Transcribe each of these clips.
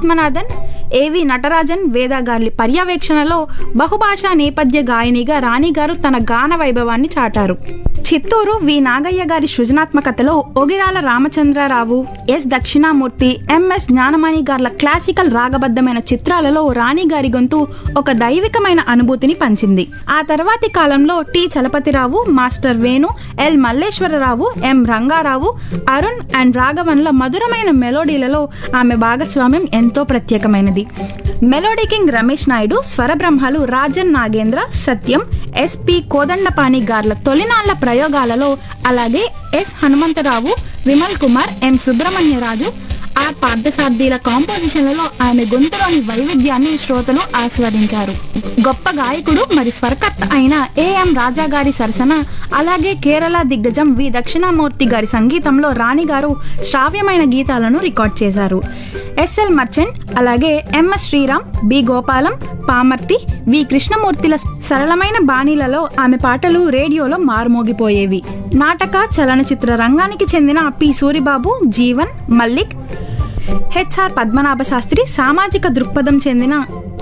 ఆత్మనాథన్ ఏవి నటరాజన్ వేద గారి పర్యవేక్షణలో బహుభాషా నేపథ్య గాయనిగా రాణి గారు తన గాన వైభవాన్ని చాటారు చిత్తూరు వి నాగయ్య గారి సృజనాత్మకతలో ఒగిరాల రామచంద్రరావు ఎస్ దక్షిణామూర్తి ఎంఎస్ జ్ఞానమణి గార్ల క్లాసికల్ రాగబద్ధమైన చిత్రాలలో రాణి గారి గొంతు ఒక దైవికమైన అనుభూతిని పంచింది ఆ తర్వాతి కాలంలో T Chalapathirao master Venu L Malleswararao M Rangarao Arun and రాఘవన్ల మధురమైన మెలోడీలలో ఆమె భాగస్వామ్యం ఎంతో ప్రత్యేకమైనది మెలోడీ కింగ్ రమేష్ నాయుడు స్వరబ్రహ్మలు రాజన్ నాగేంద్ర సత్యం ఎస్పి కోదండపాణి గార్ల తొలినాళ్ల ప్రయోగాలలో అలాగే S Hanumantharao Vimal Kumar M Subrahmanyaraju R పార్థసారథిల కాంపోజిషన్లలో ఆమె గొంతులోని వైవిధ్యాన్ని శ్రోతలు ఆస్వాదించారు గొప్ప గాయకుడు మరి స్వరకర్త అయిన ఏఎం రాజా గారి సరసన అలాగే కేరళ దిగ్గజం వి దక్షిణామూర్తి గారి సంగీతంలో రాణి గారు శ్రావ్యమైన గీతాలను రికార్డ్ చేశారు ఎస్ఎల్ మర్చెంట్ అలాగే MS Sriram B Gopalam Pamarthi V కృష్ణమూర్తిల సరళమైన బాణీలలో ఆమె పాటలు రేడియోలో మారుమోగిపోయేవి నాటక చలనచిత్ర రంగానికి చెందిన పి సూరిబాబు జీవన్ మల్లిక్ హెచ్ఆర్ పద్మనాభ శాస్త్రి సామాజిక దృక్పథం చెందిన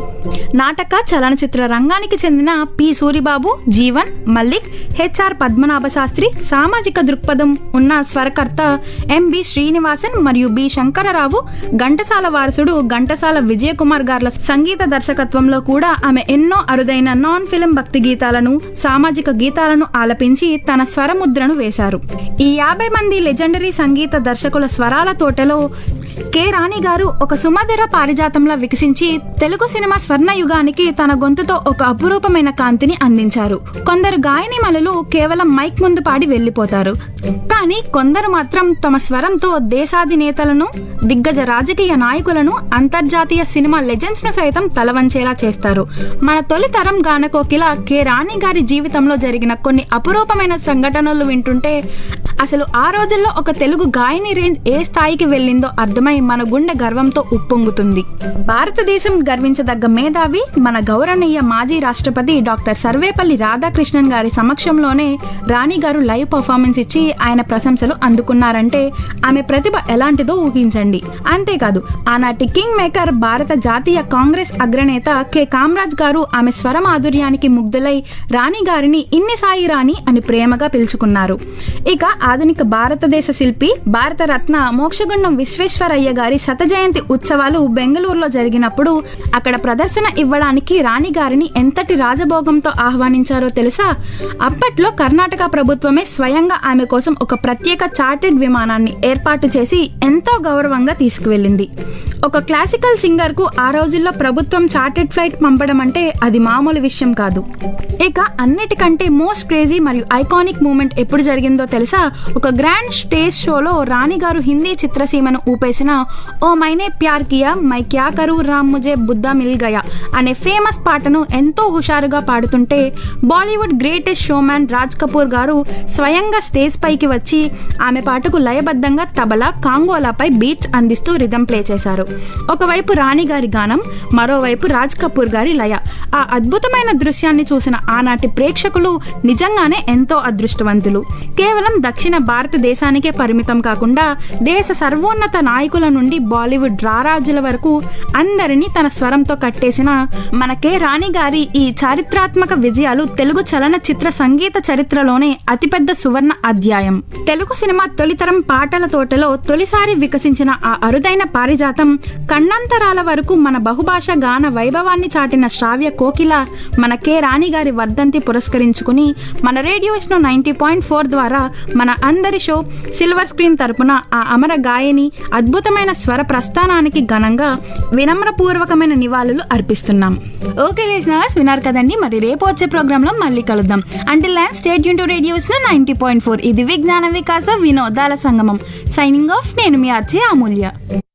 నాటక చలనచిత్ర రంగానికి చెందిన పి సూరిబాబు జీవన్ మల్లిక్ హెచ్ఆర్ పద్మనాభ శాస్త్రి సామాజిక దృక్పథం ఉన్న స్వరకర్త ఎంబి శ్రీనివాసన్ మరియు బి శంకరరావు ఘంటసాల వారసుడు ఘంటసాల విజయకుమార్ గార్ల సంగీత దర్శకత్వంలో కూడా ఆమె ఎన్నో అరుదైన నాన్ ఫిలిం భక్తి గీతాలను సామాజిక గీతాలను ఆలపించి తన స్వరముద్రను వేశారు ఈ యాభై మంది లెజెండరీ సంగీత దర్శకుల స్వరాల తోటలో కె రాణి గారు ఒక సుమధుర పారిజాతంలా వికసించి తెలుగు సినిమా స్వర్ణయుగానికి తన గొంతుతో ఒక అపురూపమైన కాంతిని అందించారు కొందరు గాయనిమలులు కేవలం మైక్ ముందు పాడి వెళ్లిపోతారు కానీ కొందరు మాత్రం తమ స్వరంతో దేశాధినేతలను దిగ్గజ రాజకీయ నాయకులను అంతర్జాతీయ సినిమా లెజెండ్స్ ను సైతం తలవంచేలా చేస్తారు మన తొలి తరం గానకోకిల కె రాణి గారి జీవితంలో జరిగిన కొన్ని అపురూపమైన సంఘటనలు వింటుంటే అసలు ఆ రోజుల్లో ఒక తెలుగు గాయని రేంజ్ ఏ స్థాయికి వెళ్ళిందో అర్థమై మన గుండె గర్వంతో ఉప్పొంగుతుంది భారతదేశం గర్వించదగ్గ మేధావి మన గౌరవనీయ మాజీ రాష్ట్రపతి డాక్టర్ సర్వేపల్లి రాధాకృష్ణన్ గారి సమక్షంలోనే రాణి గారు లైవ్ పర్ఫార్మెన్స్ ఇచ్చి ఆయన ప్రశంసలు అందుకున్నారంటే ఆమె ప్రతిభ ఎలాంటిదో ఊహించండి అంతేకాదు ఆనాటి కింగ్ మేకర్ భారత జాతీయ కాంగ్రెస్ అగ్రనేత కె కామరాజ్ గారు ఆమె స్వర మాధుర్యానికి ముగ్ధులై రాణి గారిని ఇన్ని సాయి రాణి అని ప్రేమగా పిలుచుకున్నారు ఇక ఆధునిక భారతదేశ శిల్పి భారత రత్న మోక్షగుండం విశ్వేశ్వరయ్య గారి శత జయంతి ఉత్సవాలు బెంగళూరులో జరిగినప్పుడు అక్కడ ప్రదర్శన ఇవ్వడానికి రాణి గారిని ఎంతటి రాజభోగంతో ఆహ్వానించారో తెలుసా అప్పట్లో కర్ణాటక ప్రభుత్వమే స్వయంగా ఆమె కోసం ఒక ప్రత్యేక చార్టెడ్ విమానాన్ని ఏర్పాటు చేసి ఎంతో గౌరవంగా తీసుకువెళ్ళింది ఒక క్లాసికల్ సింగర్ కు ఆ రోజుల్లో ప్రభుత్వం చార్టెడ్ ఫ్లైట్ పంపడం అంటే అది మామూలు విషయం కాదు ఇక అన్నిటికంటే మోస్ట్ క్రేజీ మరియు ఐకానిక్ మూమెంట్ ఎప్పుడు జరిగిందో తెలుసా ఒక గ్రాండ్ స్టేజ్ షోలో రాణి గారు హిందీ చిత్రసీమను ఊపేసిన ఓ మైనే ప్యార్ కియా మై క్యా కరు రామ్ ముజే బుద్ధా మిల్ గయా అనే ఫేమస్ పాటను ఎంతో హుషారుగా పాడుతుంటే Bollywood greatest showman Raj Kapoor గారు స్వయంగా స్టేజ్ పైకి వచ్చి ఆమె పాటకు లయబద్ధంగా తబలా కాంగోలాపై బీట్స్ అందిస్తూ రిధం ప్లే చేశారు ఒకవైపు రాణి గారి గానం మరోవైపు రాజ్ కపూర్ గారి లయ ఆ అద్భుతమైన దృశ్యాన్ని చూసిన ఆనాటి ప్రేక్షకులు నిజంగానే ఎంతో అదృష్టవంతులు కేవలం దక్షిణ భారతదేశానికే పరిమితం కాకుండా దేశ సర్వోన్నత నాయకుల నుండి బాలీవుడ్ రారాజుల వరకు అందరినీ తన స్వరంతో కట్టేసిన మనకే రాణి గారి ఈ చారిత్రాత్మక విజయాలు తెలుగు చలనచిత్ర సంగీత చరిత్రలోనే అతిపెద్ద సువర్ణ అధ్యాయం తెలుగు సినిమా తొలితరం పాటల తోటలో తొలిసారి వికసించిన ఆ అరుదైన పారిజాతం కണ്ണంతరాల వరకు మన బహుభాష గాన వైభవాన్ని చాటిన శ్రావ్య కోకిల మన కె రాణి గారి వర్ధంతి పురస్కరించుకుని మన radio Vishnu ninety point four ద్వారా మన అందరి షో సిల్వర్ స్క్రీన్ తరపున ఆ అమర గాయని అద్భుతమైన స్వర ప్రస్థానానికి ఘనంగా వినమ్రపూర్వకమైన నివాళులు అర్పిస్తున్నాం ఓకే లిజనర్స్ విన్నారు కదండి మరి రేపు వచ్చే ప్రోగ్రామ్ లో మళ్ళీ కలుద్దాం అంటిల్ ల్యాండ్ స్టేట్ యూన్ to radio Vishnu ninety point four ఇది విజ్ఞాన వికాస వినోదాల సంగమం సైనింగ్ ఆఫ్ నేను మీ అచ్చే అమూల్య